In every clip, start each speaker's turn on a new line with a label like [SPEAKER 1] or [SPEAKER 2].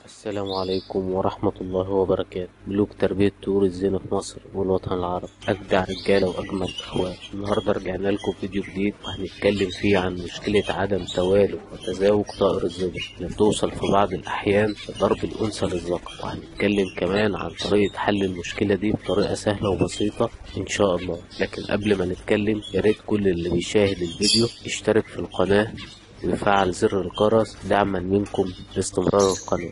[SPEAKER 1] السلام عليكم ورحمة الله وبركاته ملوك تربية طيور الزينة في مصر والوطن العربي أجدع رجالة وأجمل إخوات النهاردة رجعنا لكم فيديو جديد وهنتكلم فيه عن مشكلة عدم توالد وتزاوج طائر الزبر اللي بتوصل في بعض الأحيان لضرب الأنثى للذكر وهنتكلم كمان عن طريقة حل المشكلة دي بطريقة سهلة وبسيطة إن شاء الله لكن قبل ما نتكلم يا ريت كل اللي بيشاهد الفيديو يشترك في القناة ويفعل زر الجرس دعما منكم لاستمرار القناة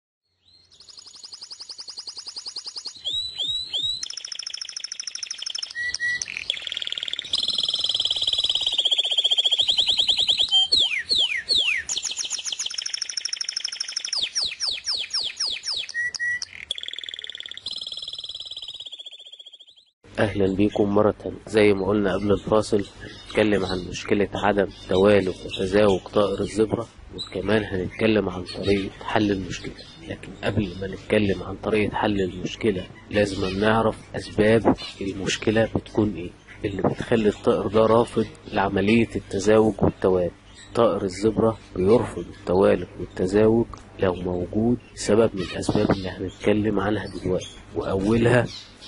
[SPEAKER 1] اهلا بيكم مرة تانية زي ما قلنا قبل الفاصل هنتكلم عن مشكلة عدم توالد وتزاوج طائر الزبرة وكمان هنتكلم عن طريقة حل المشكلة لكن قبل ما نتكلم عن طريقة حل المشكلة لازم نعرف اسباب المشكلة بتكون ايه اللي بتخلي الطائر ده رافض لعملية التزاوج والتوالد طائر الزبرة بيرفض التوالد والتزاوج لو موجود سبب من الأسباب اللي هنتكلم عنها دلوقتي وأولها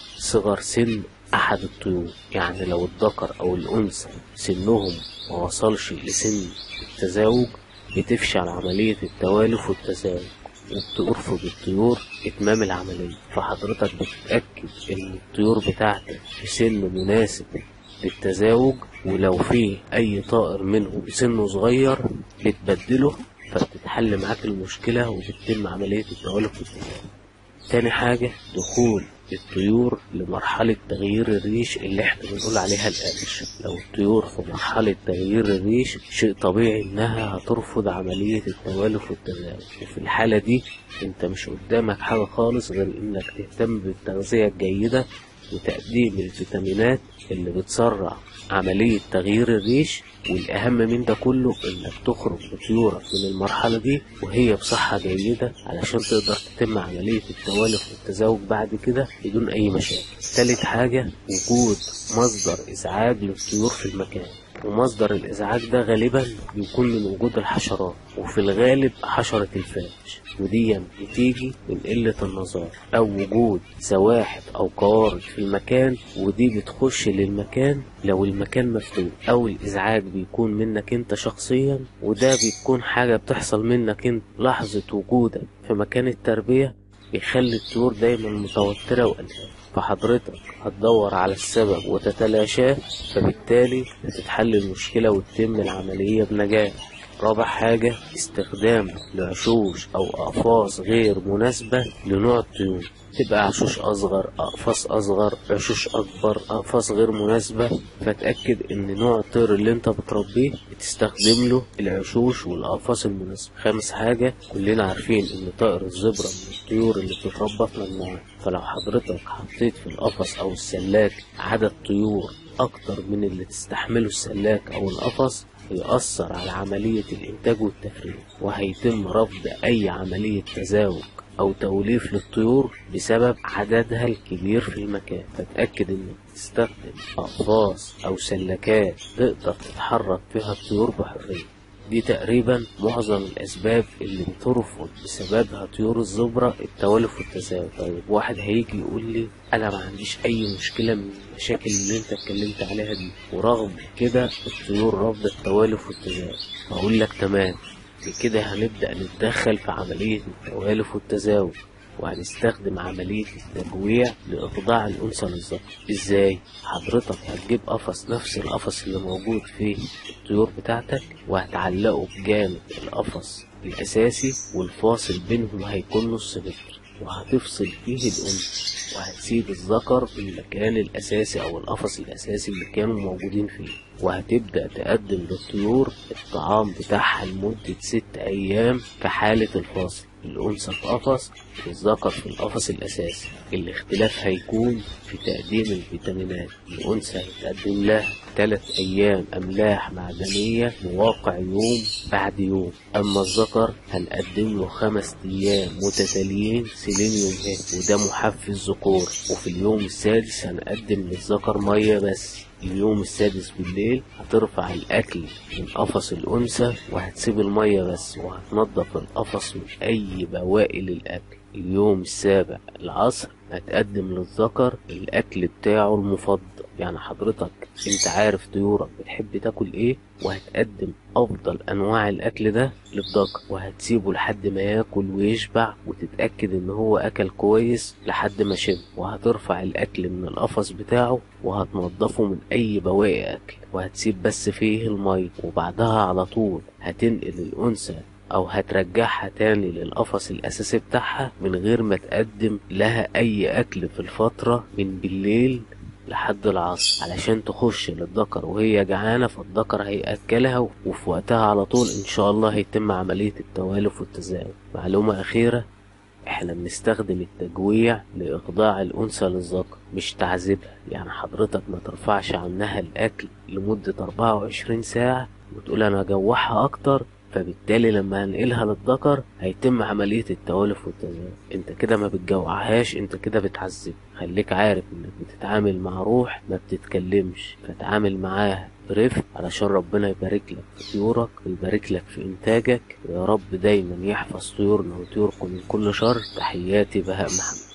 [SPEAKER 1] صغر سن أحد الطيور يعني لو الذكر أو الأنثى سنهم ما وصلش لسن التزاوج بتفشل عملية التوالف والتزاوج وبترفض الطيور إتمام العملية فحضرتك بتتأكد إن الطيور بتاعتك في سن مناسب للتزاوج ولو في أي طائر منهم سنه صغير بتبدله فبتتحل معاك المشكلة وبتتم عملية التوالف والتزاوج تاني حاجة دخول الطيور لمرحلة تغيير الريش اللي احنا بنقول عليها القرش لو الطيور في مرحلة تغيير الريش شيء طبيعي انها هترفض عملية التوالف والتزاوج وفي الحالة دي انت مش قدامك حاجة خالص غير انك تهتم بالتغذية الجيدة وتقديم الفيتامينات اللي بتسرع عملية تغيير الريش والأهم من ده كله إنك تخرج بطيورك من المرحلة دي وهي بصحة جيدة علشان تقدر تتم عملية التوالف والتزاوج بعد كده بدون أي مشاكل. تالت حاجة وجود مصدر إزعاج للطيور في المكان. ومصدر الإزعاج ده غالبا بيكون من وجود الحشرات وفي الغالب حشرة الفاش ودي بتيجي من قلة النظافة أو وجود زواحف أو قوارض في المكان ودي بتخش للمكان لو المكان مفتوح أو الإزعاج بيكون منك أنت شخصيا وده بيكون حاجة بتحصل منك أنت لحظة وجودك في مكان التربية بيخلي الطيور دايما متوترة وقلقانة فحضرتك هتدور على السبب وتتلاشاه فبالتالي هتتحل المشكلة وتتم العملية بنجاح رابع حاجة استخدام لعشوش أو أقفاص غير مناسبة لنوع الطيور تبقى عشوش أصغر أقفاص أصغر عشوش أكبر أقفاص غير مناسبة فتأكد إن نوع الطير اللي أنت بتربيه بتستخدم له العشوش والأقفاص المناسبة خامس حاجة كلنا عارفين إن طائر الزبرة من الطيور اللي بتتربى في مجموعات فلو حضرتك حطيت في القفص أو السلاك عدد طيور أكتر من اللي تستحمله السلاك أو القفص هيأثر على عملية الإنتاج والتفريغ وهيتم رفض أي عملية تزاوج أو توليف للطيور بسبب عددها الكبير في المكان فتأكد إنك تستخدم أقفاص أو سلكات تقدر تتحرك فيها الطيور بحرية دي تقريبا معظم الأسباب اللي بترفض بسببها طيور الزبرة التوالف والتزاوج طيب واحد هيجي يقول لي أنا ما عنديش أي مشكلة من المشاكل اللي أنت اتكلمت عليها دي ورغم كده الطيور رافضة التوالف والتزاوج أقول لك تمام بكده هنبدأ نتدخل في عملية التوالف والتزاوج وهنستخدم عملية التجويع لإخضاع الأنثى للذكر إزاي؟ حضرتك هتجيب قفص نفس القفص اللي موجود في الطيور بتاعتك وهتعلقه بجانب القفص الأساسي والفاصل بينهم هيكون نص متر وهتفصل فيه الأنثى وهتسيب الذكر في المكان الأساسي أو القفص الأساسي اللي كانوا موجودين فيه وهتبدأ تقدم للطيور الطعام بتاعها لمدة ست أيام في حالة الفاصل الأنثى في قفص والذكر في القفص الأساسي الاختلاف هيكون في تقديم الفيتامينات الأنثى هيتقدم لها ثلاث أيام أملاح معدنية مواقع يوم بعد يوم أما الذكر هنقدم له خمس أيام متتاليين سيلينيوم هيد وده محفز ذكور وفي اليوم السادس هنقدم للذكر مية بس اليوم السادس بالليل هترفع الأكل من قفص الأنثى وهتسيب المية بس وهتنضف القفص من أي بواقي للأكل اليوم السابع العصر هتقدم للذكر الأكل بتاعه المفضل يعني حضرتك انت عارف طيورك بتحب تاكل ايه وهتقدم افضل انواع الاكل ده للذكر وهتسيبه لحد ما ياكل ويشبع وتتاكد ان هو اكل كويس لحد ما شبع وهترفع الاكل من القفص بتاعه وهتنضفه من اي بواقي اكل وهتسيب بس فيه المية وبعدها على طول هتنقل الانثى او هترجعها تاني للقفص الاساسي بتاعها من غير ما تقدم لها اي اكل في الفترة من بالليل لحد العصر علشان تخش للذكر وهي جعانة فالذكر هيأكلها وفي وقتها على طول إن شاء الله هيتم عملية التوالف والتزاوج معلومة أخيرة احنا بنستخدم التجويع لإخضاع الأنثى للذكر مش تعذيبها يعني حضرتك ما ترفعش عنها الأكل لمدة 24 ساعة وتقول أنا أجوعها أكتر فبالتالي لما هنقلها للذكر هيتم عملية التوالف والتزاوج انت كده ما بتجوعهاش انت كده بتعذب خليك عارف انك بتتعامل مع روح ما بتتكلمش فتعامل معاها برفق علشان ربنا يبارك لك في طيورك ويبارك لك في انتاجك ويا رب دايما يحفظ طيورنا وطيوركم من كل شر تحياتي بهاء محمد